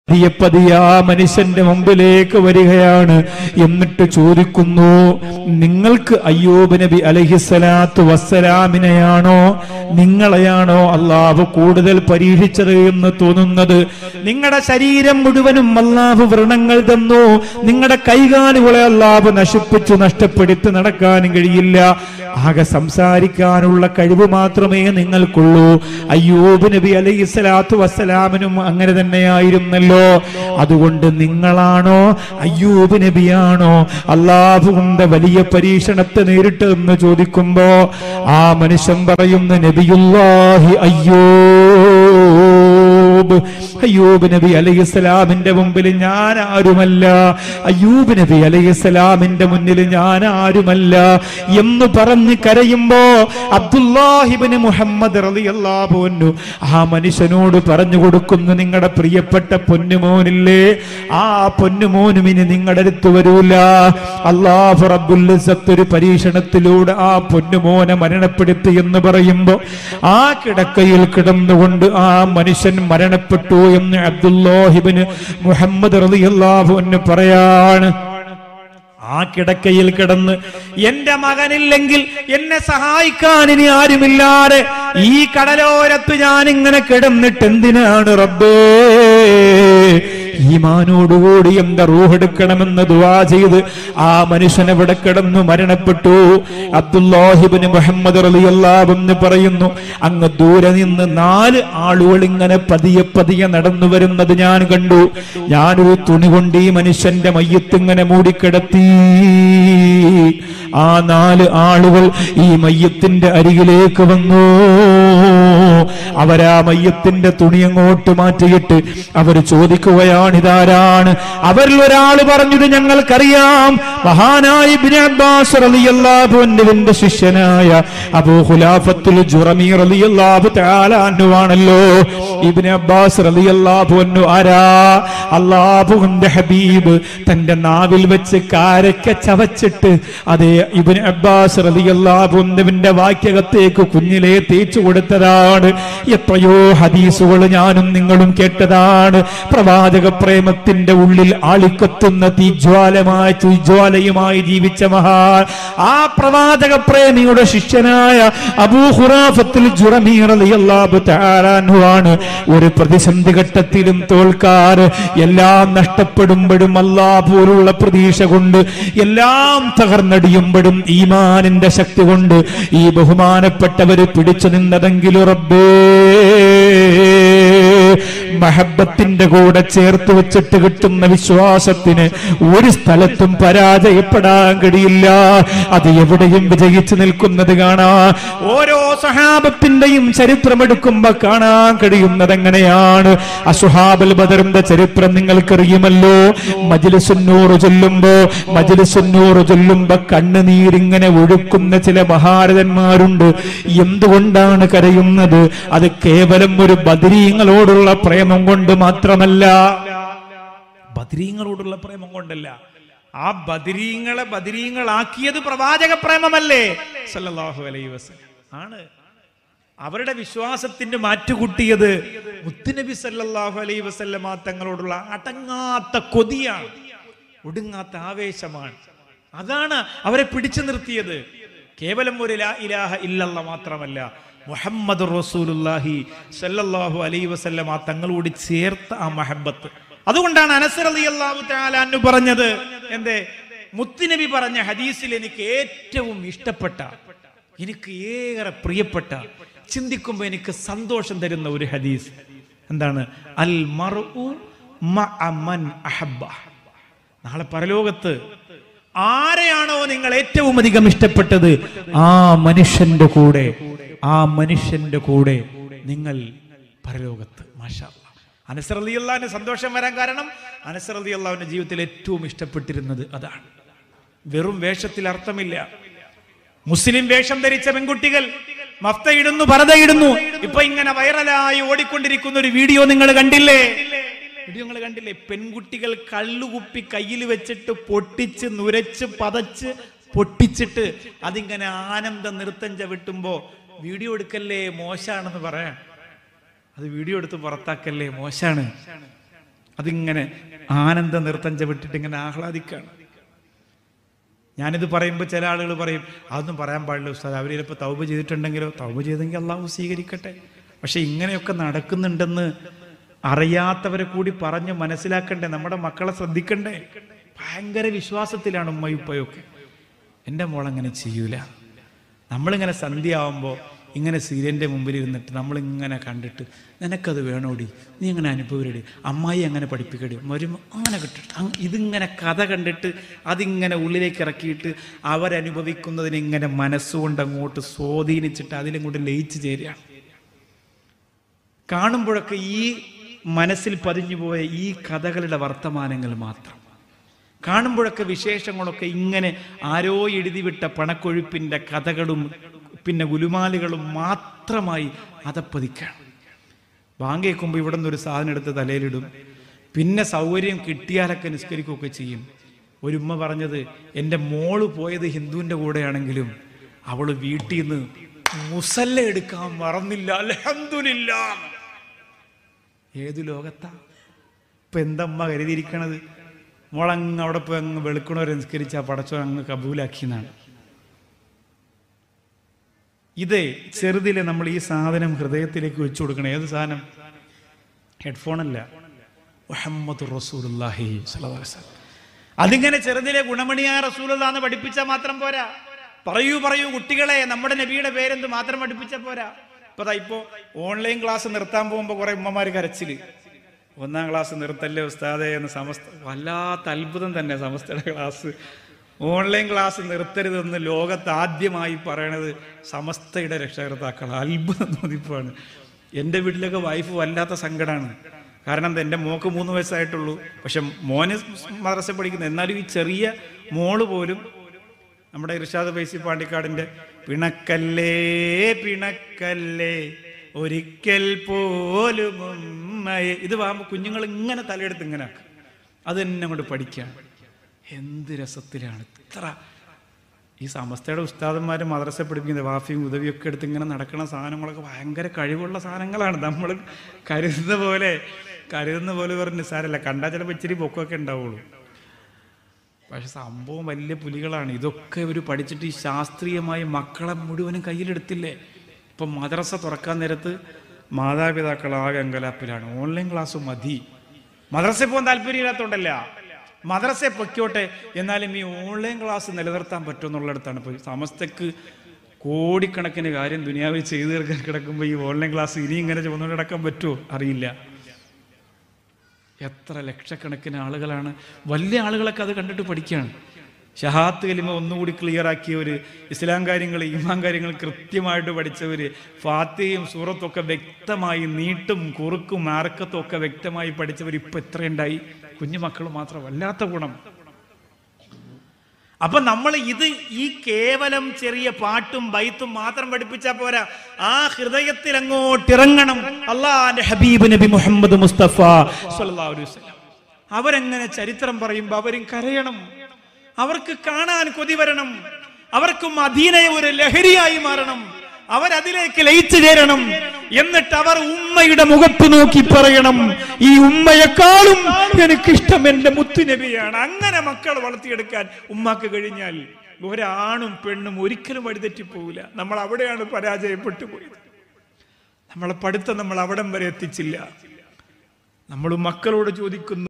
പതിയെ പതിയെ ആ മനുഷ്യന്റെ മുമ്പിലേക്ക് വരികയാണ് എന്നിട്ട് ചോദിക്കുന്നു നിങ്ങൾക്ക് അയ്യൂബ് നബി അലഹിസ്സലാത്തു വസ്സലാമിനെയാണോ നിങ്ങളെയാണോ അള്ളാഹു കൂടുതൽ പരീക്ഷിച്ചത് എന്ന് തോന്നുന്നത് നിങ്ങളുടെ ശരീരം മുഴുവനും അള്ളാഹു വ്രണങ്ങൾ തന്നു നിങ്ങളുടെ കൈകാലുകളെ അള്ളാഹു നശിപ്പിച്ചു നഷ്ടപ്പെടുത്തി നടക്കാനും കഴിയില്ല ആകെ സംസാരിക്കാനുള്ള കഴിവ് മാത്രമേ നിങ്ങൾക്കുള്ളൂ അയ്യൂബ് നബി അലൈഹി സ്വലാത്തു വസ്സലാമിനും അങ്ങനെ തന്നെയായിരുന്നല്ലോ അതുകൊണ്ട് നിങ്ങളാണോ അയ്യൂബ് നബിയാണോ അള്ളാഹുവിന്റെ വലിയ പരീക്ഷണത്തെ നേരിട്ട് എന്ന് ചോദിക്കുമ്പോ ആ മനുഷ്യൻ പറയുന്ന നബിയുല്ലാഹി അയ്യൂബ് അയ്യൂബ് നബി അലൈഹിസ്സലാമിന്റെ മുമ്പിൽ ഞാൻ ആരുമല്ല അയ്യൂബ് നബി അലൈഹിസ്സലാമിന്റെ മുന്നിൽ ഞാൻ ആരുമല്ല എന്ന് പറഞ്ഞ് കരയുമ്പോ അബ്ദുല്ലാഹിബിന് മുഹമ്മദ് റളിയല്ലാഹു അൻഹു ആ മനുഷ്യനോട് പറഞ്ഞു കൊടുക്കുന്നു നിങ്ങളുടെ പ്രിയപ്പെട്ട പൊന്നുമോനില്ലേ ആ പൊന്നുമോനും ഇനി നിങ്ങളുടെ അടുത്ത് വരൂല അള്ളാഹു റബ്ബുൽ ഇസ്സത്ത് ഒരു പരീക്ഷണത്തിലൂടെ ആ പൊന്നുമോനെ മരണപ്പെടുത്തി എന്ന് പറയുമ്പോ ആ കിടക്കയിൽ കിടന്നുകൊണ്ട് ആ മനുഷ്യൻ മരണപ്പെട്ടു എന്ന് അബ്ദുല്ലാഹിബിന് മുഹമ്മദ് റളിയല്ലാഹു അൻഹു പറയാണ് ആ കിടക്കയിൽ കിടന്ന് എന്റെ മകനില്ലെങ്കിൽ എന്നെ സഹായിക്കാൻ ഇനി ആരുമില്ലാതെ ഈ കടലോരത്ത് ഞാൻ ഇങ്ങനെ കിടന്നിട്ട് എന്തിനാണ് റബ്ബേ ഈമാനോടുകൂടി എന്റെ റൂഹെടുക്കണമെന്ന് ദുവാ ചെയ്ത് ആ മനുഷ്യൻ അവിടെ കിടന്നു മരണപ്പെട്ടു അബ്ദുല്ലാഹിബിന് മുഹമ്മദ് റളിയല്ലാഹുവിന് പറയുന്നു അങ്ങ് ദൂരെ നിന്ന് നാല് ആളുകൾ ഇങ്ങനെ പതിയെ പതിയെ നടന്നു വരുന്നത് ഞാൻ കണ്ടു ഞാനൊരു തുണി കൊണ്ട് ഈ മനുഷ്യന്റെ മയ്യത്ത് ഇങ്ങനെ മൂടിക്കിടത്തി ആ നാല് ആളുകൾ ഈ മയ്യത്തിന്റെ അരികിലേക്ക് വന്നു അവരാ മയ്യത്തിന്റെ തുണി അങ്ങോട്ട് മാറ്റിയിട്ട് അവർ ചോദിക്കുകയാണ് ഇതാരാണ് അവരിൽ ഒരാൾ പറഞ്ഞത് ഞങ്ങൾക്കറിയാം മഹാനായ ഇബ്നു അബ്ബാസ് റളിയല്ലാഹു അൻഹുവിന്റെ ശിഷ്യനായ അബൂ ഖുലാഫത്തുൽ ജുറമി റളിയല്ലാഹു തആല അൻഹുവാണല്ലോ ഇബ്നു അബ്ബാസ് റളിയല്ലാഹു അൻഹു ആരാ അല്ലാഹുവിന്റെ ഹബീബ് തന്റെ നാവിൽ വെച്ച് കാരക്ക ചവച്ചിട്ട് അതേ ഇബ്നു അബ്ബാസ് റളിയല്ലാഹു അൻഹുവിന്റെ വാക്യകത്തേക്ക് കുഞ്ഞിലെ തേച്ചു കൊടുത്തതാണ് എത്രയോ ഹദീസുകൾ ഞാനും നിങ്ങളും കേട്ടതാണ് പ്രവാചക പ്രേമത്തിന്റെ ഉള്ളിൽ ആളിക്കത്തുന്ന തീജ്വാലമായ തീജ്വാലയുമായി ജീവിച്ച മഹാൻ ആ പ്രവാചക പ്രേമിയുടെ ശിഷ്യനായ അബൂ ഖുറാഫത്തിൽ ജുറമി റളിയല്ലാഹു തആല അൻഹുവാണ് ഒരു പ്രതിസന്ധി ഘട്ടത്തിലും തോൽക്കാറ് എല്ലാം നഷ്ടപ്പെടുമ്പോഴും അല്ലാ പോലുള്ള പ്രതീക്ഷ കൊണ്ട് എല്ലാം തകർന്നടിയുമ്പോഴും ഈമാനിന്റെ ശക്തി കൊണ്ട് ഈ ബഹുമാനപ്പെട്ടവര് പിടിച്ചു നിന്നതെങ്കിലും റബ്ബേ മഹബത്തിന്റെ കൂടെ ചേർത്ത് വെച്ചിട്ട് കിട്ടുന്ന വിശ്വാസത്തിന് ഒരു സ്ഥലത്തും പരാജയപ്പെടാൻ കഴിയില്ല അത് എവിടെയും വിജയിച്ചു നിൽക്കുന്നത് കാണാ ഓരോ സഹാബത്തിന്റെയും ചരിത്രം എടുക്കുമ്പോ കാണാൻ കഴിയുന്നത് എങ്ങനെയാണ് അസുഹാബൽ ബദറിന്റെ ചരിത്രം നിങ്ങൾക്കറിയുമല്ലോ മജിലിസുന്നൂറ് ചൊല്ലുമ്പോ മജിലിസുന്നൂറ് ചൊല്ലുമ്പോ കണ്ണുനീരിങ്ങനെ ഒഴുക്കുന്ന ചില മഹാരഥന്മാരുണ്ട് എന്തുകൊണ്ടാണ് കരയുന്നത് അത് കേവലം ഒരു ബദരീങ്ങളോടുള്ള പ്രേമം കൊണ്ട് മാത്രമല്ല ബദരീങ്ങളോടുള്ള പ്രേമം കൊണ്ടല്ല ആ ബദരീങ്ങളെ ബദരീങ്ങളാക്കിയത് പ്രവാചക പ്രേമമല്ലേ സല്ലല്ലാഹു അലൈഹി വസല്ലം ആണ് അവരുടെ വിശ്വാസത്തിന്റെ മാറ്റുകൂട്ടിയത് മുത്തുനബി സല്ലല്ലാഹു അലൈഹി വസല്ലമ തങ്ങളോടുള്ള അടങ്ങാത്ത കൊതിയാണ് ഒടുങ്ങാത്ത ആവേശമാണ് അതാണ് അവരെ പിടിച്ചു നിർത്തിയത് കേവലം ഒരു ലാ ഇലാഹ ഇല്ലല്ല മാത്രമല്ല മുഹമ്മദ് റസൂലുല്ലാഹി സല്ലല്ലാഹു അലൈഹി വസല്ലമ തങ്ങളോട് ചേർത്ത ആ മഹബത്ത് അതുകൊണ്ടാണ് അനസർ അലി അള്ളാഹു താലാന്നു പറഞ്ഞത് എന്തേ മുത്തുനബി പറഞ്ഞ ഹദീസിൽ എനിക്ക് ഏറ്റവും ഇഷ്ടപ്പെട്ട എനിക്ക് ഏറെ പ്രിയപ്പെട്ട ചിന്തിക്കുമ്പോൾ എനിക്ക് സന്തോഷം തരുന്ന ഒരു ഹദീസ് എന്താണ് അൽ മർഉ മഅ മൻ അഹബ്ബ നാളെ പരലോകത്ത് ആരെയാണോ നിങ്ങൾ ഏറ്റവും അധികം ഇഷ്ടപ്പെട്ടത് ആ മനുഷ്യന്റെ കൂടെ ആ മനുഷ്യന്റെ കൂടെ നിങ്ങൾ പരലോകത്ത് മാഷാ അല്ലാ. അനസർ അലി അള്ളാഹിന് സന്തോഷം വരാൻ കാരണം അനസർ അലി അള്ളാഹുവിന്റെ ജീവിതത്തിൽ ഏറ്റവും ഇഷ്ടപ്പെട്ടിരുന്നത് അതാണ് വെറും വേഷത്തിൽ അർത്ഥമില്ല മുസ്ലിം വേഷം ധരിച്ച പെൺകുട്ടികൾ മഫ്ത ഇടുന്നു പരത ഇടുന്നു ഇപ്പൊ ഇങ്ങനെ വൈറലായി ഓടിക്കൊണ്ടിരിക്കുന്ന ഒരു വീഡിയോ നിങ്ങൾ കണ്ടില്ലേ വീഡിയോ നിങ്ങൾ കണ്ടില്ലേ പെൺകുട്ടികൾ കള്ളുകുപ്പി കയ്യിൽ വെച്ചിട്ട് പൊട്ടിച്ച് നുരച്ച് പതച്ച് പൊട്ടിച്ചിട്ട് അതിങ്ങനെ ആനന്ദ നൃത്തം ചവിട്ടുമ്പോ വീഡിയോ എടുക്കല്ലേ മോശാണെന്ന് പറയാൻ അത് വീഡിയോ എടുത്ത് പുറത്താക്കല്ലേ മോശാണ് അതിങ്ങനെ ആനന്ദ നൃത്തം ചവിട്ടിട്ട് ഇങ്ങനെ ആഹ്ലാദിക്കാണ് ഞാനിത് പറയുമ്പോൾ ചില ആളുകൾ പറയും അതൊന്നും പറയാൻ പാടില്ല ഉസ്താദ് അവർ ചിലപ്പോൾ തൗബ ചെയ്തിട്ടുണ്ടെങ്കിലോ തൗബ ചെയ്തെങ്കിൽ അള്ളാഹു സ്വീകരിക്കട്ടെ പക്ഷെ ഇങ്ങനെയൊക്കെ നടക്കുന്നുണ്ടെന്ന് അറിയാത്തവരെ കൂടി പറഞ്ഞ് മനസ്സിലാക്കണ്ടേ നമ്മുടെ മക്കളെ ശ്രദ്ധിക്കണ്ടേ ഭയങ്കര വിശ്വാസത്തിലാണ് ഉമ്മയും ഉപ്പയൊക്കെ എൻ്റെ മോളങ്ങനെ ചെയ്യൂല നമ്മളിങ്ങനെ സന്ധ്യ ആവുമ്പോൾ ഇങ്ങനെ സീരിയലിൻ്റെ മുമ്പിൽ ഇരുന്നിട്ട് നമ്മളിങ്ങനെ കണ്ടിട്ട് നിനക്കത് വേണോടി നീ അങ്ങനെ അനുഭവരടി അമ്മായി അങ്ങനെ പഠിപ്പിക്കടി വരുമ്പോൾ അങ്ങനെ കിട്ടിട്ട് അങ് ഇതിങ്ങനെ കഥ കണ്ടിട്ട് അതിങ്ങനെ ഉള്ളിലേക്ക് ഇറക്കിയിട്ട് അവരനുഭവിക്കുന്നതിനെ ഇങ്ങനെ മനസ്സുകൊണ്ട് അങ്ങോട്ട് സ്വാധീനിച്ചിട്ട് അതിലങ്ങോട്ട് ലയിച്ചു ചേരുകയാണ് കാണുമ്പോഴൊക്കെ ഈ മനസ്സിൽ പതിഞ്ഞു പോയ ഈ കഥകളുടെ വർത്തമാനങ്ങൾ മാത്രം കാണുമ്പോഴൊക്കെ വിശേഷങ്ങളൊക്കെ ഇങ്ങനെ ആരോ എഴുതിവിട്ട പണക്കൊഴുപ്പിന്റെ കഥകളും പിന്നെ ഗുലുമാലുകളും മാത്രമായി അതപ്പതിക്കാണ് ബാങ്ക് കേൾക്കുമ്പോൾ ഇവിടെ നിന്ന് ഒരു സാധനം എടുത്ത് തലയിലിടും പിന്നെ സൗകര്യം കിട്ടിയാലൊക്കെ നിസ്കരിക്കുകയൊക്കെ ചെയ്യും ഒരു ഉമ്മ പറഞ്ഞത് എൻ്റെ മോള് പോയത് ഹിന്ദുവിൻ്റെ കൂടെയാണെങ്കിലും അവള് വീട്ടിൽ നിന്ന് മുസല്ല എടുക്കാൻ മറന്നില്ല അലഹന്ദില്ല ഏതു ലോകത്താ ഇപ്പൊ എന്തമ്മ കരുതിയിരിക്കണത് മോളങ്ങ് അവിടെ പോയി അങ്ങ് വെളുക്കണവരെ നിസ്കരിച്ച പടച്ചോ അങ്ങ് കബൂലാക്കിയെന്നാണ് ഇത് ചെറുതിലെ നമ്മൾ ഈ സാധനം ഹൃദയത്തിലേക്ക് വെച്ചു കൊടുക്കണം ഏത് സാധനം ഹെഡ്ഫോൺ അല്ല മുഹമ്മദ് റസൂലുള്ളാഹി സ്വല്ലല്ലാഹു അലൈഹി വസല്ലം. അതിങ്ങനെ ചെറുതിലെ ഗുണമണിയായ റസൂലുള്ള എന്ന് പഠിപ്പിച്ചാൽ മാത്രം പോരാ പറയൂ പറയൂ കുട്ടികളെ നമ്മുടെ നബിയുടെ പേരെന്ത് മാത്രം പഠിപ്പിച്ചാൽ പോരാ ഇപ്പൊ ദാ ഇപ്പോ ഓൺലൈൻ ക്ലാസ് നിർത്താൻ പോകുമ്പോൾ കുറെ ഉമ്മമാര് കരച്ചില് ഒന്നാം ക്ലാസ് നിർത്തല്ലേ ഉസ്താദെ എന്ന് സമസ്ത വല്ലാത്ത അത്ഭുതം തന്നെ സമസ്തയുടെ ക്ലാസ് ഓൺലൈൻ ക്ലാസ് നിർത്തരുതെന്ന് ലോകത്ത് ആദ്യമായി പറയണത് സമസ്തയുടെ രക്ഷകർത്താക്കൾ അത്ഭുതം തോന്നിപ്പാണ് എൻ്റെ വീട്ടിലൊക്കെ വൈഫ് വല്ലാത്ത സങ്കടമാണ് കാരണം എന്താ എൻ്റെ മോക്ക് മൂന്ന് വയസ്സായിട്ടുള്ളൂ പക്ഷെ മോന് മദ്രസ പഠിക്കുന്നത് എന്നാലും ഈ ചെറിയ മോള് പോലും നമ്മുടെ ഇർഷാദ് ഫൈസി പാണ്ടിക്കാടിന്റെ പിണക്കല്ലേ പിണക്കല്ലേ ഒരിക്കൽ പോലും ഉമ്മയെ ഇത് വാകുമ്പോൾ കുഞ്ഞുങ്ങൾ ഇങ്ങനെ തലയെടുത്ത് ഇങ്ങനെ ആക്കും. അത് തന്നെ കൊണ്ട് പഠിക്കാൻ എന്ത് രസത്തിലാണ് ഇത്ര ഈ സമസ്തയുടെ ഉസ്താദന്മാരും മദ്രസ പഠിപ്പിക്കുന്നത് വാഫിയും ഉദവിയൊക്കെ എടുത്ത് ഇങ്ങനെ നടക്കുന്ന സാധനങ്ങളൊക്കെ ഭയങ്കര കഴിവുള്ള സാധനങ്ങളാണ് നമ്മൾ കരുതുന്ന പോലെ കരുതുന്ന പോലെ പറഞ്ഞ് സാരല്ല കണ്ടാൽ ചിലപ്പോൾ ഇച്ചിരി പൊക്കമൊക്കെ ഉണ്ടാവുള്ളൂ പക്ഷെ സംഭവം വലിയ പുലികളാണ് ഇതൊക്കെ ഇവർ പഠിച്ചിട്ട് ഈ ശാസ്ത്രീയമായി മക്കളെ മുഴുവനും കയ്യിലെടുത്തില്ലേ ഇപ്പം മദ്രസ തുറക്കാൻ നേരത്ത് മാതാപിതാക്കൾ ആകെ അങ്കലാപ്പിലാണ് ഓൺലൈൻ ക്ലാസ് മതി മദ്രസയിൽ പോകാൻ താല്പര്യമില്ലാത്തതുകൊണ്ടല്ല മദ്രസയെ പൊയ്ക്കോട്ടെ എന്നാലും ഈ ഓൺലൈൻ ക്ലാസ് നിലനിർത്താൻ പറ്റുമെന്നുള്ളിടത്താണ് ഇപ്പോൾ സമസ്തക്ക് കോടിക്കണക്കിന് കാര്യം ദുനിയാവിൽ ചെയ്തു തീർക്കാൻ കിടക്കുമ്പോൾ ഈ ഓൺലൈൻ ക്ലാസ് ഇനി ഇങ്ങനെ ചുമന്നുകൊണ്ട് കിടക്കാൻ പറ്റുമോ അറിയില്ല എത്ര ലക്ഷക്കണക്കിന് ആളുകളാണ് വലിയ ആളുകളൊക്കെ അത് കണ്ടിട്ട് പഠിക്കുകയാണ് ഷഹാത്ത് കലിമ ഒന്നുകൂടി ക്ലിയർ ആക്കിയവർ ഇസ്ലാം കാര്യങ്ങൾ ഈമാൻ കാര്യങ്ങൾ കൃത്യമായിട്ട് പഠിച്ചവർ ഫാത്തിയും സൂറത്തും ഒക്കെ വ്യക്തമായി നീട്ടും കുറുക്കും മാർക്കത്തും ഒക്കെ വ്യക്തമായി പഠിച്ചവർ ഇപ്പൊ എത്രയുണ്ടായി കുഞ്ഞു മക്കൾ മാത്രം വല്ലാത്ത ഗുണം അപ്പൊ നമ്മൾ ഇത് ഈ കേവലം ചെറിയ പാട്ടും ബൈത്തും മാത്രം പഠിപ്പിച്ചാൽ പോരാ ആ ഹൃദയത്തിൽ അങ്ങോട്ട് ഇറങ്ങണം അള്ളാന്റെ ഹബീബ് നബി മുഹമ്മദ് മുസ്തഫ സല്ലല്ലാഹു അലൈഹി വസല്ലം അവരെങ്ങനെ ചരിത്രം പറയുമ്പോൾ അവരും കരയണം അവർക്ക് കാണാൻ കൊതി വരണം അവർക്ക് മദീനയെ ഒരു ലഹരിയായി മാറണം അവരതിലേക്ക് ലയിച്ചു ചേരണം എന്നിട്ട് അവർ ഉമ്മയുടെ മുഖത്ത് നോക്കി പറയണം ഈ ഉമ്മയെക്കാളും എനിക്കിഷ്ടം എന്റെ മുത്തുനബിയാണ് അങ്ങനെ മക്കൾ വളർത്തിയെടുക്കാൻ ഉമ്മാക്ക് കഴിഞ്ഞാൽ ഒരാണും പെണ്ണും ഒരിക്കലും വഴിതെറ്റിപ്പോവില്ല നമ്മൾ അവിടെയാണ് പരാജയപ്പെട്ടു പോയത് നമ്മളെ പഠിത്തം നമ്മൾ അവിടം വരെ എത്തിച്ചില്ല നമ്മൾ മക്കളോട് ചോദിക്കുന്നു